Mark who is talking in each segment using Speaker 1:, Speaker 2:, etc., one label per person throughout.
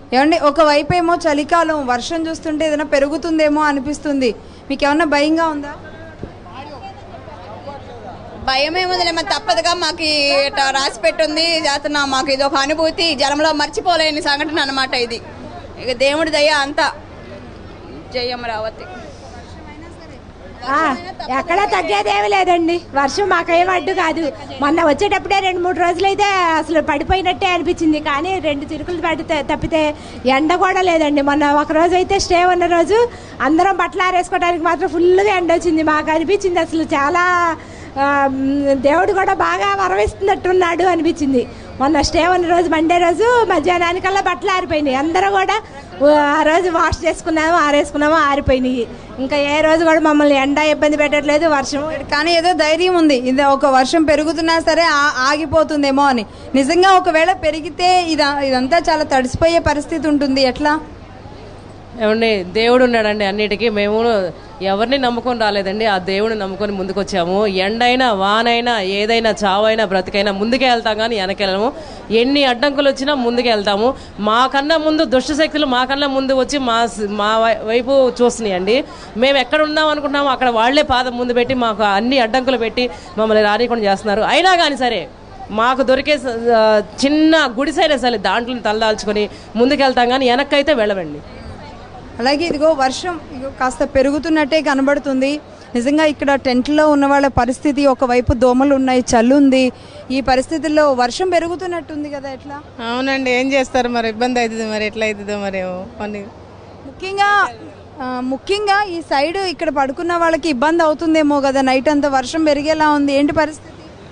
Speaker 1: ఏమండి ఒకవైపు ఏమో చలికాలం వర్షం చూస్తుంటే ఏదైనా పెరుగుతుందేమో అనిపిస్తుంది మీకు ఏమన్నా భయంగా ఉందా
Speaker 2: భయం ఏముంది మరి తప్పదుగా మాకు ఇట్లా రాసి పెట్టుంది చేస్తున్నాం మాకు ఇది ఒక అనుభూతి జలంలో మర్చిపోలేని సంఘటన అనమాట ఇది ఇక దేవుడి దయ అంతా జయం రావతి
Speaker 3: ఆ, ఎక్కడ తగ్గేదేమీ లేదండి వర్షం మాకేం అడ్డు కాదు మొన్న వచ్చేటప్పుడే రెండు మూడు రోజులైతే అసలు పడిపోయినట్టే అనిపించింది కానీ రెండు చిరుకులు పడితే తప్పితే ఎండ కూడా లేదండి మొన్న ఒక రోజు అయితే స్టే ఉన్న రోజు అందరం బట్టలు ఆరేసుకోవడానికి మాత్రం ఫుల్గా ఎండ వచ్చింది మాకు అనిపించింది అసలు చాలా ఆ, మ్, దేవుడు కూడా బాగా వరవిస్తున్నట్టున్నాడు అనిపించింది మొన్న స్టే ఉన్న రోజు మండే రోజు మధ్యాహ్నానికల్లా బట్టలు ఆరిపోయినాయి అందరూ కూడా ఆ, ఆ రోజు వాష్ చేసుకున్నాము ఆరేసుకున్నాము ఆరిపోయినాయి ఇంకా ఏ రోజు కూడా మమ్మల్ని ఎండ ఇబ్బంది పెట్టట్లేదు వర్షం
Speaker 1: కానీ ఏదో ధైర్యం ఉంది ఇది ఒక వర్షం పెరుగుతున్నా సరే ఆ- ఆగిపోతుందేమో అని నిజంగా ఒకవేళ పెరిగితే ఇది ఇదంతా చాలా తడిసిపోయే పరిస్థితి ఉంటుంది ఎట్లా
Speaker 4: ఏమండి దేవుడు ఉన్నాడండి అన్నిటికీ మేము ఎవరిని నమ్ముకొని రాలేదండి ఆ దేవుడిని నమ్ముకొని ముందుకు వచ్చాము ఎండైనా వానైనా ఏదైనా చావైనా బ్రతికైనా ముందుకే వెళ్తాం కానీ వెనకెళ్ళము ఎన్ని అడ్డంకులు వచ్చినా ముందుకే వెళ్తాము మాకన్నా ముందు దుష్ట శక్తులు మాకన్నా ముందు వచ్చి మా స్- మా వై- వైపు చూస్తున్నాయండి మేము ఎక్కడ ఉన్నాం అనుకుంటున్నామో అక్కడ వాళ్ళే పాదం ముందు పెట్టి మాకు అన్ని అడ్డంకులు పెట్టి మమ్మల్ని రానికుండా చేస్తున్నారు అయినా కానీ సరే మాకు దొరికే స- ఆ, చిన్న గుడిసైనా సరే దాంట్లో తలదాల్చుకొని ముందుకెళ్తాం కానీ వెనక్కైతే వెళ్ళవండి
Speaker 1: అలాగే ఇదిగో వర్షం ఇదిగో కాస్త పెరుగుతున్నట్టే కనబడుతుంది నిజంగా ఇక్కడ టెంట్లో ఉన్న వాళ్ళ పరిస్థితి ఒకవైపు దోమలు ఉన్నాయి చల్లు ఉంది ఈ పరిస్థితుల్లో వర్షం పెరుగుతున్నట్టుంది కదా ఎట్లా
Speaker 5: అవునండి ఏం చేస్తారు మరి ఇబ్బంది అవుతుంది మరి ఎట్లా అవుతుందో మరి పని
Speaker 1: ముఖ్యంగా ఆ, ముఖ్యంగా ఈ సైడ్ ఇక్కడ పడుకున్న వాళ్ళకి ఇబ్బంది అవుతుందేమో కదా నైట్ అంతా వర్షం పెరిగేలా ఉంది ఏంటి పరిస్థితి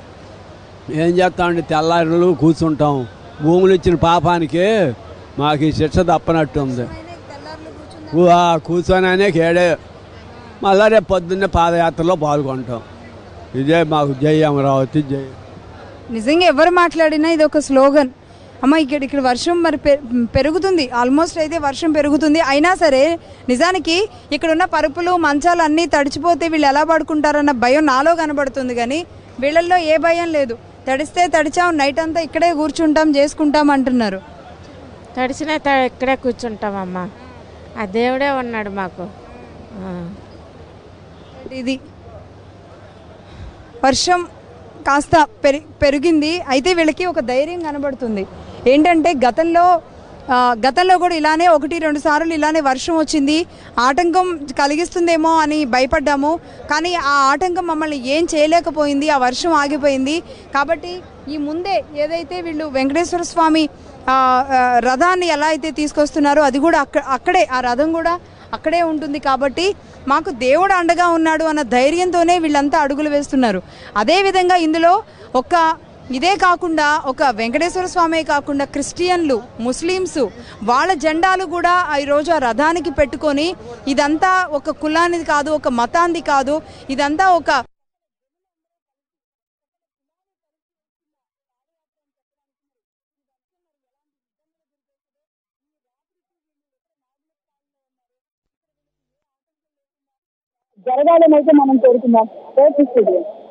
Speaker 6: ఏం చేస్తామండి తెల్లారులు కూర్చుంటాం భూములు ఇచ్చిన పాపానికి మాకు ఈ శిక్ష తప్పనట్టు ఉంది ఊ- ఆ కూర్చొని కేడే మళ్ళా రేపు పొద్దున్నే పాదయాత్రలో పాల్గొంటాం ఇదే మాకు జై అమరావతి జై
Speaker 1: నిజంగా ఎవరు మాట్లాడినా ఇది ఒక స్లోగన్ అమ్మ ఇక్కడ ఇక్కడ వర్షం మరి పె- పెరుగుతుంది ఆల్మోస్ట్ అయితే వర్షం పెరుగుతుంది అయినా సరే నిజానికి ఇక్కడ ఉన్న పరుపులు మంచాలు అన్నీ తడిచిపోతే వీళ్ళు ఎలా పడుకుంటారన్న భయం నాలో కనబడుతుంది కానీ వీళ్ళల్లో ఏ భయం లేదు తడిస్తే తడిచాం నైట్ అంతా ఇక్కడే కూర్చుంటాం చేసుకుంటాం అంటున్నారు
Speaker 7: తడిసిన త- ఇక్కడే కూర్చుంటామమ్మా ఆ దేవుడే ఉన్నాడు మాకు ఆ.
Speaker 1: ఇది వర్షం కాస్త పెరి పెరిగింది అయితే వీళ్ళకి ఒక ధైర్యం కనబడుతుంది ఏంటంటే గతంలో ఆ, గతంలో కూడా ఇలానే ఒకటి రెండు సార్లు ఇలానే వర్షం వచ్చింది ఆటంకం కలిగిస్తుందేమో అని భయపడ్డాము కానీ ఆ ఆటంకం మమ్మల్ని ఏం చేయలేకపోయింది ఆ వర్షం ఆగిపోయింది కాబట్టి ఈ ముందే ఏదైతే వీళ్ళు వెంకటేశ్వర స్వామి ఆ, ఆ, రథాన్ని ఎలా అయితే తీసుకొస్తున్నారో అది కూడా అక్క అక్కడే ఆ రథం కూడా అక్కడే ఉంటుంది కాబట్టి మాకు దేవుడు అండగా ఉన్నాడు అన్న ధైర్యంతోనే వీళ్ళంతా అడుగులు వేస్తున్నారు అదేవిధంగా ఇందులో ఒక ఇదే కాకుండా ఒక వెంకటేశ్వర స్వామి కాకుండా క్రిస్టియన్లు ముస్లిమ్స్ వాళ్ళ జెండాలు కూడా ఈరోజు ఆ రథానికి పెట్టుకొని ఇదంతా ఒక కులానిది కాదు ఒక మతాంది కాదు ఇదంతా ఒక
Speaker 8: జరగాలని అయితే మనం కోరుకుందాం రేపు స్టూడియో